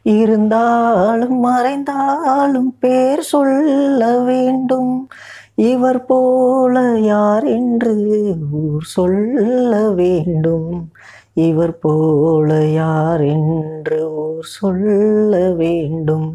இருந்தாலும் மறைந்தாலும் பேர் சொல்ல வேண்டும் இவர் போல யார் என்று ஊர் சொல்ல வேண்டும் இவர் போல யார் என்று ஊர் சொல்ல வேண்டும்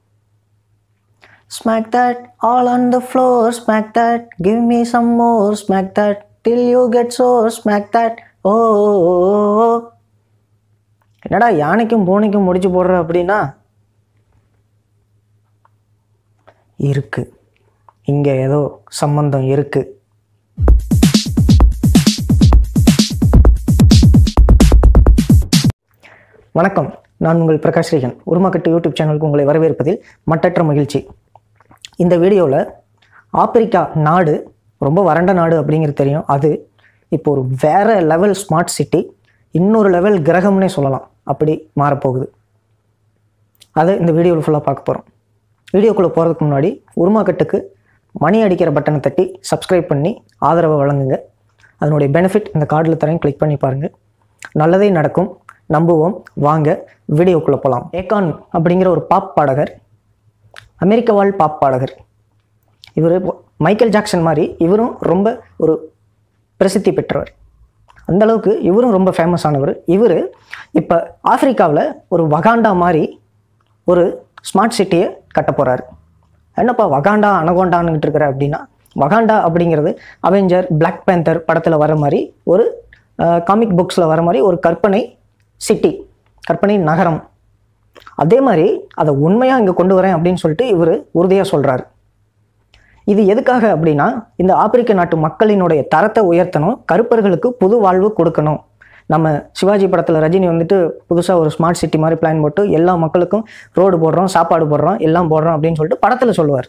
Smack that all on the floor, smack that, give me some more, smack that till you get sore, smack that, oh, oh, oh, oh. என்னடா யானைக்கும் பூனைக்கும் முடிச்சு போடுற அப்படின்னா இருக்கு இங்க ஏதோ சம்பந்தம் இருக்கு வணக்கம் நான் உங்கள் பிரகாஷ் ரீகன் உருமாக்கட்டு யூடியூப் சேனலுக்கு உங்களை வரவேற்பதில் மட்டற்ற மகிழ்ச்சி இந்த வீடியோவில் ஆப்பிரிக்கா நாடு ரொம்ப வறண்ட நாடு அப்படிங்கிறது தெரியும் அது இப்போ ஒரு வேற லெவல் ஸ்மார்ட் சிட்டி இன்னொரு லெவல் கிரகம்னே சொல்லலாம் அப்படி மாறப்போகுது அதை இந்த வீடியோவில் ஃபுல்லாக பார்க்க போகிறோம் வீடியோக்குள்ளே போகிறதுக்கு முன்னாடி உருமாக்கட்டுக்கு மணி அடிக்கிற பட்டனை தட்டி சப்ஸ்கிரைப் பண்ணி ஆதரவை வழங்குங்க அதனுடைய பெனிஃபிட் இந்த கார்டில் தரேன் கிளிக் பண்ணி பாருங்கள் நல்லதே நடக்கும் நம்புவோம் வாங்க வீடியோக்குள்ளே போகலாம் ஏகான் அப்படிங்கிற ஒரு பாப் பாடகர் அமெரிக்க வாழ் பாப் பாடகர் இவர் மைக்கேல் ஜாக்சன் மாதிரி இவரும் ரொம்ப ஒரு பிரசித்தி பெற்றவர் அந்த அளவுக்கு இவரும் ரொம்ப ஃபேமஸ் ஆனவர் இவர் இப்போ ஆப்பிரிக்காவில் ஒரு வகாண்டா மாதிரி ஒரு ஸ்மார்ட் சிட்டியை கட்ட போகிறாரு என்னப்பா வகாண்டா அனகோண்டான்னுகிட்டு இருக்கிற அப்படின்னா வகாண்டா அப்படிங்கிறது அவெஞ்சர் பிளாக் பேந்தர் படத்தில் வர மாதிரி ஒரு காமிக் புக்ஸில் வர மாதிரி ஒரு கற்பனை சிட்டி கற்பனை நகரம் அதே மாதிரி அதை உண்மையாக இங்கே கொண்டு வரேன் அப்படின்னு சொல்லிட்டு இவர் உறுதியாக சொல்கிறாரு இது எதுக்காக அப்படின்னா இந்த ஆப்பிரிக்க நாட்டு மக்களினுடைய தரத்தை உயர்த்தணும் கருப்பர்களுக்கு புது வாழ்வு கொடுக்கணும் நம்ம சிவாஜி படத்தில் ரஜினி வந்துட்டு புதுசாக ஒரு ஸ்மார்ட் சிட்டி மாதிரி பிளான் போட்டு எல்லா மக்களுக்கும் ரோடு போடுறோம் சாப்பாடு போடுறோம் எல்லாம் போடுறோம் அப்படின்னு சொல்லிட்டு படத்தில் சொல்லுவார்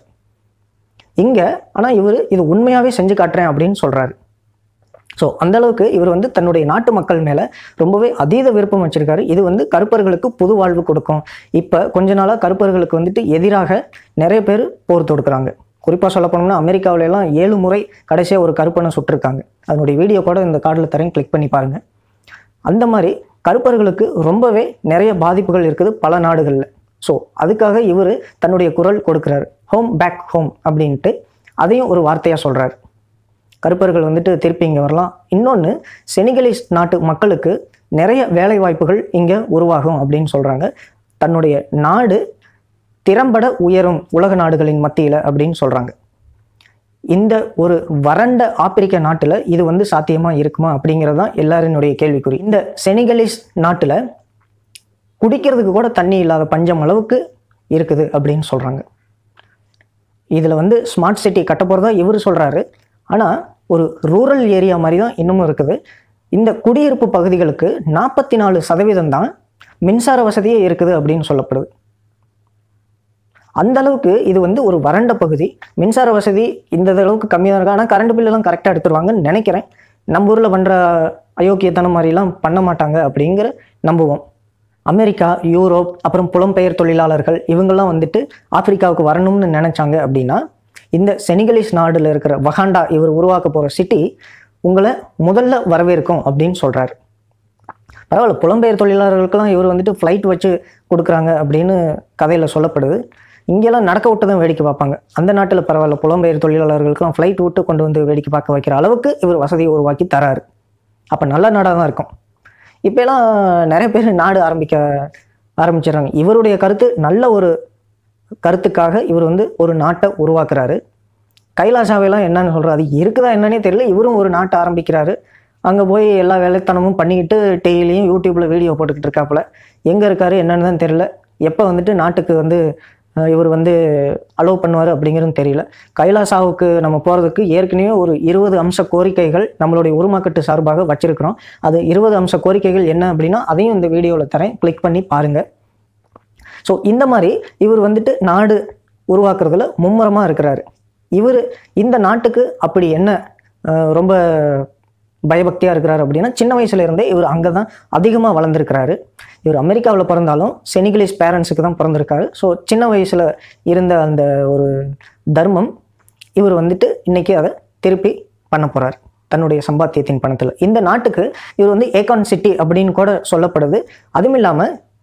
இங்கே ஆனால் இவர் இது உண்மையாகவே செஞ்சு காட்டுறேன் அப்படின்னு சொல்கிறாரு ஸோ அந்த அளவுக்கு இவர் வந்து தன்னுடைய நாட்டு மக்கள் மேலே ரொம்பவே அதீத விருப்பம் வச்சிருக்காரு இது வந்து கருப்பர்களுக்கு புது வாழ்வு கொடுக்கும் இப்போ கொஞ்ச நாளாக கருப்பர்களுக்கு வந்துட்டு எதிராக நிறைய பேர் போர் தொடுக்குறாங்க குறிப்பாக சொல்ல போனோம்னா அமெரிக்காவுல எல்லாம் ஏழு முறை கடைசியாக ஒரு கருப்பனை சுட்டிருக்காங்க அதனுடைய வீடியோ கூட இந்த கார்டில் தரேன் கிளிக் பண்ணி பாருங்கள் அந்த மாதிரி கருப்பர்களுக்கு ரொம்பவே நிறைய பாதிப்புகள் இருக்குது பல நாடுகளில் ஸோ அதுக்காக இவர் தன்னுடைய குரல் கொடுக்குறாரு ஹோம் பேக் ஹோம் அப்படின்ட்டு அதையும் ஒரு வார்த்தையாக சொல்கிறார் கருப்பர்கள் வந்துட்டு திருப்பி இங்கே வரலாம் இன்னொன்று செனிகலிஸ் நாட்டு மக்களுக்கு நிறைய வேலை வாய்ப்புகள் இங்கே உருவாகும் அப்படின்னு சொல்கிறாங்க தன்னுடைய நாடு திறம்பட உயரும் உலக நாடுகளின் மத்தியில் அப்படின்னு சொல்கிறாங்க இந்த ஒரு வறண்ட ஆப்பிரிக்க நாட்டில் இது வந்து சாத்தியமாக இருக்குமா அப்படிங்கிறது தான் எல்லாரினுடைய கேள்விக்குறி இந்த செனிகலிஸ் நாட்டில் குடிக்கிறதுக்கு கூட தண்ணி இல்லாத பஞ்சம் அளவுக்கு இருக்குது அப்படின்னு சொல்கிறாங்க இதில் வந்து ஸ்மார்ட் சிட்டி கட்ட போகிறதா இவர் சொல்கிறாரு ஆனால் ஒரு ரூரல் ஏரியா மாதிரி தான் இன்னமும் இருக்குது இந்த குடியிருப்பு பகுதிகளுக்கு நாற்பத்தி நாலு சதவீதம் தான் மின்சார வசதியே இருக்குது அப்படின்னு சொல்லப்படுது அந்த அளவுக்கு இது வந்து ஒரு வறண்ட பகுதி மின்சார வசதி இந்த அளவுக்கு கம்மியாக இருக்கு ஆனால் கரண்ட் பில்லெல்லாம் கரெக்டாக எடுத்துருவாங்கன்னு நினைக்கிறேன் நம்ம ஊரில் பண்ணுற அயோக்கியத்தனம் மாதிரிலாம் பண்ண மாட்டாங்க அப்படிங்கிற நம்புவோம் அமெரிக்கா யூரோப் அப்புறம் புலம்பெயர் தொழிலாளர்கள் இவங்கெல்லாம் வந்துட்டு ஆப்பிரிக்காவுக்கு வரணும்னு நினைச்சாங்க அப்படின்னா இந்த செனிகலிஸ் நாடுல இருக்கிற வகாண்டா இவர் உருவாக்க போகிற சிட்டி உங்களை முதல்ல வரவேற்கும் அப்படின்னு சொல்கிறாரு பரவாயில்ல புலம்பெயர் தொழிலாளர்களுக்கெல்லாம் இவர் வந்துட்டு ஃப்ளைட் வச்சு கொடுக்குறாங்க அப்படின்னு கதையில் சொல்லப்படுது இங்கெல்லாம் நடக்க விட்டு தான் வேடிக்கை பார்ப்பாங்க அந்த நாட்டில் பரவாயில்ல புலம்பெயர் தொழிலாளர்களுக்கெல்லாம் ஃப்ளைட் விட்டு கொண்டு வந்து வேடிக்கை பார்க்க வைக்கிற அளவுக்கு இவர் வசதியை உருவாக்கி தராரு அப்போ நல்ல நாடாக தான் இருக்கும் இப்போலாம் நிறைய பேர் நாடு ஆரம்பிக்க ஆரம்பிச்சிடுறாங்க இவருடைய கருத்து நல்ல ஒரு கருத்துக்காக இவர் வந்து ஒரு நாட்டை உருவாக்குறாரு கைலாசாவையெல்லாம் என்னன்னு சொல்கிறாரு அது இருக்குதா என்னன்னே தெரியல இவரும் ஒரு நாட்டை ஆரம்பிக்கிறாரு அங்கே போய் எல்லா வேலைத்தனமும் பண்ணிக்கிட்டு டெய்லியும் யூடியூப்பில் வீடியோ போட்டுக்கிட்டு இருக்காப்புல எங்கே இருக்காரு என்னன்னு தான் தெரியல எப்போ வந்துட்டு நாட்டுக்கு வந்து அஹ், இவர் வந்து அலோவ் பண்ணுவார் அப்படிங்கிறது தெரியல கைலாசாவுக்கு நம்ம போகிறதுக்கு ஏற்கனவே ஒரு இருபது அம்ச கோரிக்கைகள் நம்மளுடைய உருமாக்கட்டு சார்பாக வச்சிருக்கிறோம் அது இருபது அம்ச கோரிக்கைகள் என்ன அப்படின்னா அதையும் இந்த வீடியோவில் தரேன் கிளிக் பண்ணி பாருங்கள் ஸோ இந்த மாதிரி இவர் வந்துட்டு நாடு உருவாக்குறதுல மும்முரமாக இருக்கிறாரு இவர் இந்த நாட்டுக்கு அப்படி என்ன அஹ், ரொம்ப பயபக்தியாக இருக்கிறாரு அப்படின்னா சின்ன வயசுல இருந்தே இவர் அங்கே தான் அதிகமாக வளர்ந்துருக்கிறாரு இவர் அமெரிக்காவில் பிறந்தாலும் செனிகலிஸ் பேரண்ட்ஸுக்கு தான் பிறந்திருக்காரு ஸோ சின்ன வயசில் இருந்த அந்த ஒரு தர்மம் இவர் வந்துட்டு இன்னைக்கு அதை திருப்பி பண்ண போகிறார் தன்னுடைய சம்பாத்தியத்தின் பணத்தில் இந்த நாட்டுக்கு இவர் வந்து ஏகான் சிட்டி அப்படின்னு கூட சொல்லப்படுது அதுவும் இல்லாமல்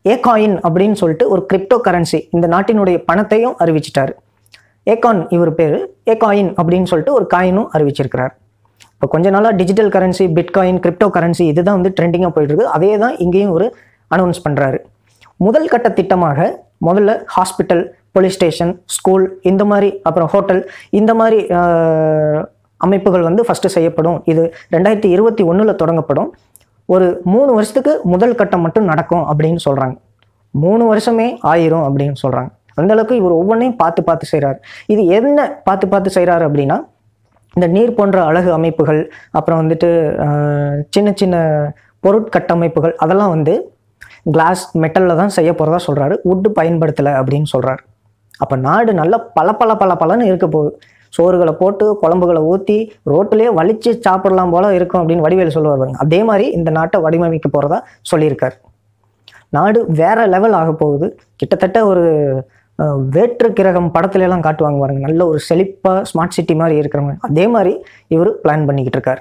ஏகாயின் அப்படின்னு சொல்லிட்டு ஒரு கிரிப்டோ கரன்சி இந்த நாட்டினுடைய பணத்தையும் அறிவிச்சிட்டாரு ஏகான் இவர் பேர் ஏகாயின் அப்படின்னு சொல்லிட்டு ஒரு காயினும் அறிவிச்சிருக்கிறார் இப்போ கொஞ்ச நாளாக digital currency bitcoin crypto currency இதுதான் வந்து ட்ரெண்டிங்காக போயிட்டு இருக்கு அதே தான் இங்கேயும் ஒரு அனௌன்ஸ் பண்ணுறாரு முதல் கட்ட திட்டமாக முதல்ல ஹாஸ்பிட்டல் போலீஸ் ஸ்டேஷன் ஸ்கூல் இந்த மாதிரி அப்புறம் ஹோட்டல் இந்த மாதிரி ஆஹ், அமைப்புகள் வந்து ஃபஸ்ட்டு செய்யப்படும் இது ரெண்டாயிரத்தி இருபத்தி ஒன்றில் தொடங்கப்படும் ஒரு மூணு வருஷத்துக்கு முதல் கட்டம் மட்டும் நடக்கும் அப்படின்னு சொல்கிறாங்க மூணு வருஷமே ஆயிரும் அப்படின்னு சொல்கிறாங்க அந்த அளவுக்கு இவர் ஒவ்வொன்றையும் பார்த்து பார்த்து செய்கிறாரு இது என்ன பார்த்து பார்த்து செய்கிறாரு அப்படின்னா இந்த நீர் போன்ற அழகு அமைப்புகள் அப்புறம் வந்துட்டு ஆஹ், சின்ன சின்ன பொருட்கட்டமைப்புகள் அதெல்லாம் வந்து கிளாஸ் மெட்டலில் தான் செய்ய போகிறதா சொல்கிறாரு வுட்டு பயன்படுத்தலை அப்படின்னு சொல்கிறாரு அப்போ நாடு நல்ல பல பல பல பலன்னு இருக்க போகுது சோறுகளை போட்டு குழம்புகளை ஊற்றி ரோட்டிலே வலிச்சு சாப்பிடலாம் போல இருக்கும் அப்படின்னு வடிவேல் சொல்லுவார் பாருங்க. அதே மாதிரி இந்த நாட்டை வடிவமைக்க போகிறதா சொல்லியிருக்காரு நாடு வேற லெவல் ஆக போகுது கிட்டத்தட்ட ஒரு அஹ், வேற்று கிரகம் படத்துல எல்லாம் காட்டுவாங்க பாருங்க நல்ல ஒரு செழிப்பாக ஸ்மார்ட் சிட்டி மாதிரி இருக்கிறவங்க அதே மாதிரி இவர் பிளான் பண்ணிக்கிட்டு இருக்காரு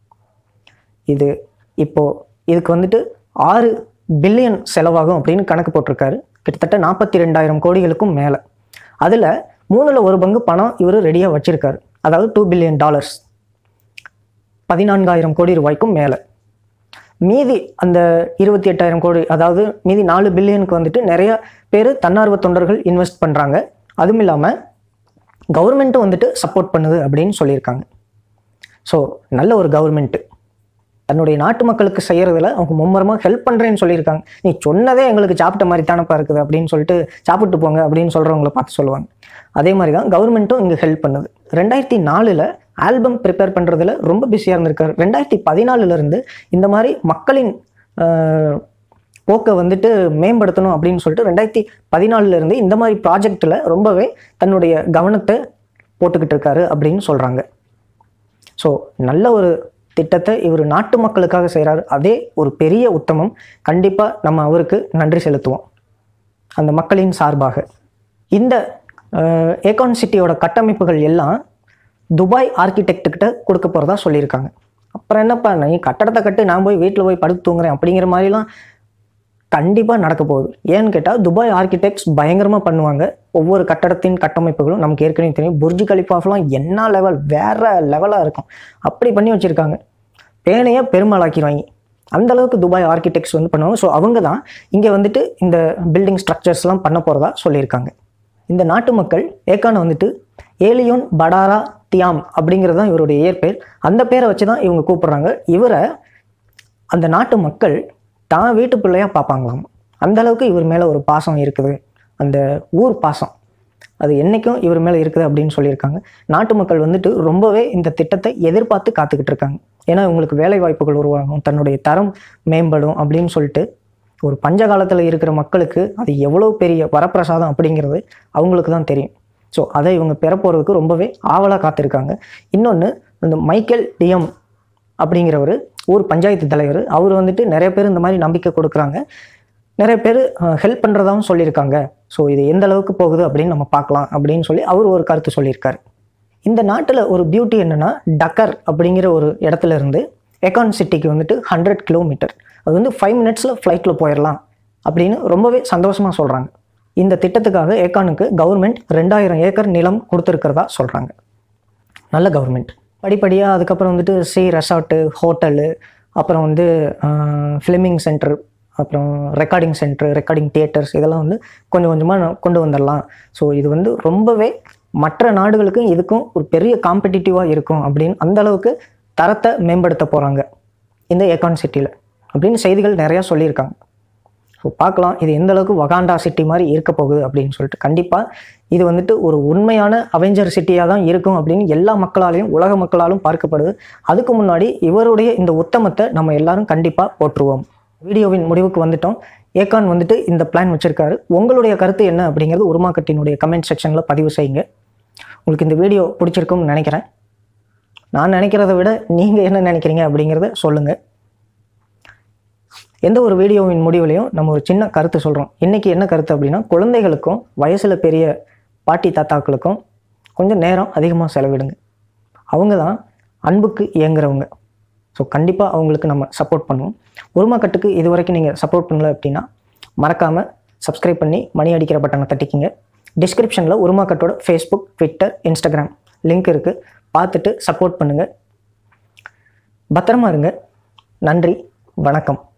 இது இப்போ இதுக்கு வந்துட்டு ஆறு பில்லியன் செலவாகும் அப்படின்னு கணக்கு போட்டிருக்காரு கிட்டத்தட்ட நாற்பத்தி ரெண்டாயிரம் கோடிகளுக்கும் மேலே அதில் மூணில் ஒரு பங்கு பணம் இவர் ரெடியாக வச்சிருக்காரு அதாவது டூ பில்லியன் டாலர்ஸ் பதினான்காயிரம் கோடி ரூபாய்க்கும் மேலே மீதி அந்த இருபத்தி எட்டாயிரம் கோடி அதாவது மீதி நாலு பில்லியனுக்கு வந்துட்டு நிறைய பேர் தன்னார்வ தொண்டர்கள் இன்வெஸ்ட் பண்ணுறாங்க அதுவும் இல்லாமல் கவர்மெண்ட்டும் வந்துட்டு சப்போர்ட் பண்ணுது அப்படின்னு சொல்லியிருக்காங்க ஸோ நல்ல ஒரு கவர்மெண்ட்டு தன்னுடைய நாட்டு மக்களுக்கு செய்கிறதுல அவங்க மும்மரமாக ஹெல்ப் பண்ணுறேன்னு சொல்லியிருக்காங்க நீ சொன்னதே எங்களுக்கு சாப்பிட்ட மாதிரி தானப்பா இருக்குது அப்படின்னு சொல்லிட்டு சாப்பிட்டு போங்க அப்படின்னு சொல்கிறவங்கள பார்த்து சொல்லுவாங்க அதே மாதிரி தான் கவர்மெண்ட்டும் இங்கே ஹெல்ப் பண்ணுது ரெண்டாயிரத்தி நாலில் ஆல்பம் ப்ரிப்பேர் பண்ணுறதுல ரொம்ப பிஸியாக இருந்திருக்காரு ரெண்டாயிரத்தி பதினாலுலேருந்து இந்த மாதிரி மக்களின் ஆஹ், போக்கை வந்துட்டு மேம்படுத்தணும் அப்படின்னு சொல்லிட்டு ரெண்டாயிரத்தி பதினாலுலேருந்து இந்த மாதிரி ப்ராஜெக்டில் ரொம்பவே தன்னுடைய கவனத்தை போட்டுக்கிட்டு இருக்காரு அப்படின்னு சொல்கிறாங்க ஸோ நல்ல ஒரு திட்டத்தை இவர் நாட்டு மக்களுக்காக செய்கிறாரு அதே ஒரு பெரிய உத்தமம் கண்டிப்பாக நம்ம அவருக்கு நன்றி செலுத்துவோம் அந்த மக்களின் சார்பாக இந்த அஹ், ஏகான் சிட்டியோட கட்டமைப்புகள் எல்லாம் துபாய் ஆர்கிடெக்ட் கிட்ட கொடுக்க போகிறதா சொல்லியிருக்காங்க அப்புறம் என்னப்பா நீ கட்டடத்தை கட்டு நான் போய் வீட்டில் போய் படுத்து தூங்குறேன் அப்படிங்கிற மாதிரிலாம் கண்டிப்பாக நடக்க போகுது ஏன்னு கேட்டால் துபாய் ஆர்கிடெக்ட்ஸ் பயங்கரமாக பண்ணுவாங்க ஒவ்வொரு கட்டடத்தின் கட்டமைப்புகளும் நமக்கு ஏற்கனவே தெரியும் புர்ஜி கலிஃபாஃப்லாம் என்ன லெவல் வேற லெவலாக இருக்கும் அப்படி பண்ணி வச்சுருக்காங்க பேனையை பெருமாளாக்கிடுவாங்க அந்த அளவுக்கு துபாய் ஆர்கிடெக்ட்ஸ் வந்து பண்ணுவாங்க ஸோ அவங்க தான் இங்கே வந்துட்டு இந்த பில்டிங் ஸ்ட்ரக்சர்ஸ்லாம் பண்ண போகிறதா சொல்லியிருக்காங்க இந்த நாட்டு மக்கள் ஏக்கானை வந்துட்டு ஏலியோன் படாரா தியாம் அப்படிங்கிறது தான் இவருடைய இயற்பெயர் அந்த பேரை வச்சு தான் இவங்க கூப்பிடுறாங்க இவரை அந்த நாட்டு மக்கள் தான் வீட்டு பிள்ளையா பார்ப்பாங்களாம் அந்த அளவுக்கு இவர் மேலே ஒரு பாசம் இருக்குது அந்த ஊர் பாசம் அது என்றைக்கும் இவர் மேலே இருக்குது அப்படின்னு சொல்லியிருக்காங்க நாட்டு மக்கள் வந்துட்டு ரொம்பவே இந்த திட்டத்தை எதிர்பார்த்து காத்துக்கிட்டு இருக்காங்க ஏன்னா இவங்களுக்கு வேலை வாய்ப்புகள் உருவாகும் தன்னுடைய தரம் மேம்படும் அப்படின்னு சொல்லிட்டு ஒரு பஞ்ச காலத்தில் இருக்கிற மக்களுக்கு அது எவ்வளோ பெரிய வரப்பிரசாதம் அப்படிங்கிறது அவங்களுக்கு தான் தெரியும் ஸோ அதை இவங்க பெறப்போகிறதுக்கு ரொம்பவே ஆவலாக காத்திருக்காங்க இன்னொன்று இந்த மைக்கேல் டிஎம் அப்படிங்கிறவர் ஊர் பஞ்சாயத்து தலைவர் அவர் வந்துட்டு நிறைய பேர் இந்த மாதிரி நம்பிக்கை கொடுக்குறாங்க நிறைய பேர் ஹெல்ப் பண்ணுறதாவும் சொல்லியிருக்காங்க ஸோ இது எந்த அளவுக்கு போகுது அப்படின்னு நம்ம பார்க்கலாம் அப்படின்னு சொல்லி அவர் ஒரு கருத்து சொல்லியிருக்காரு இந்த நாட்டில் ஒரு பியூட்டி என்னென்னா டக்கர் அப்படிங்கிற ஒரு இடத்துல இருந்து எக்கான் சிட்டிக்கு வந்துட்டு ஹண்ட்ரட் கிலோமீட்டர் அது வந்து ஃபைவ் மினிட்ஸில் ஃப்ளைட்டில் போயிடலாம் அப்படின்னு ரொம்பவே சந்தோஷமாக சொல்கிறாங்க இந்த திட்டத்துக்காக ஏக்கானுக்கு கவர்மெண்ட் ரெண்டாயிரம் ஏக்கர் நிலம் கொடுத்துருக்கிறதா சொல்கிறாங்க நல்ல கவர்மெண்ட் படிப்படியாக அதுக்கப்புறம் வந்துட்டு சி ரெசார்ட்டு ஹோட்டலு அப்புறம் வந்து ஃபிலிமிங் சென்டர் அப்புறம் ரெக்கார்டிங் சென்டர் ரெக்கார்டிங் தியேட்டர்ஸ் இதெல்லாம் வந்து கொஞ்சம் கொஞ்சமாக கொண்டு வந்துடலாம் ஸோ இது வந்து ரொம்பவே மற்ற நாடுகளுக்கும் இதுக்கும் ஒரு பெரிய காம்படிட்டிவாக இருக்கும் அப்படின்னு அந்த அளவுக்கு தரத்தை மேம்படுத்த போகிறாங்க இந்த ஏகான் சிட்டியில் அப்படின்னு செய்திகள் நிறையா சொல்லியிருக்காங்க ஸோ பார்க்கலாம் இது எந்த அளவுக்கு வகாண்டா சிட்டி மாதிரி இருக்க போகுது அப்படின்னு சொல்லிட்டு கண்டிப்பாக இது வந்துட்டு ஒரு உண்மையான அவெஞ்சர் சிட்டியாக தான் இருக்கும் அப்படின்னு எல்லா மக்களாலையும் உலக மக்களாலும் பார்க்கப்படுது அதுக்கு முன்னாடி இவருடைய இந்த உத்தமத்தை நம்ம எல்லாரும் கண்டிப்பாக போற்றுவோம் வீடியோவின் முடிவுக்கு வந்துட்டோம் ஏகான் வந்துட்டு இந்த பிளான் வச்சிருக்காரு உங்களுடைய கருத்து என்ன அப்படிங்கிறது உருமாக்கட்டினுடைய கமெண்ட் செக்ஷனில் பதிவு செய்யுங்க உங்களுக்கு இந்த வீடியோ பிடிச்சிருக்கும்னு நினைக்கிறேன் நான் நினைக்கிறத விட நீங்கள் என்ன நினைக்கிறீங்க அப்படிங்கிறத சொல்லுங்கள் எந்த ஒரு வீடியோவின் முடிவுலையும் நம்ம ஒரு சின்ன கருத்து சொல்கிறோம் இன்றைக்கி என்ன கருத்து அப்படின்னா குழந்தைகளுக்கும் வயசில் பெரிய பாட்டி தாத்தாக்களுக்கும் கொஞ்சம் நேரம் அதிகமாக செலவிடுங்க அவங்க தான் அன்புக்கு இயங்குறவங்க ஸோ கண்டிப்பாக அவங்களுக்கு நம்ம சப்போர்ட் பண்ணுவோம் உருமாக்கட்டுக்கு இது வரைக்கும் நீங்கள் சப்போர்ட் பண்ணல அப்படின்னா மறக்காமல் சப்ஸ்கிரைப் பண்ணி மணி அடிக்கிற பட்டனை தட்டிக்கிங்க டிஸ்கிரிப்ஷனில் உருமாக்கட்டோட ஃபேஸ்புக் ட்விட்டர் இன்ஸ்டாகிராம் லிங்க் இருக்குது பார்த்துட்டு சப்போர்ட் பண்ணுங்கள் பத்திரமா இருங்க நன்றி வணக்கம்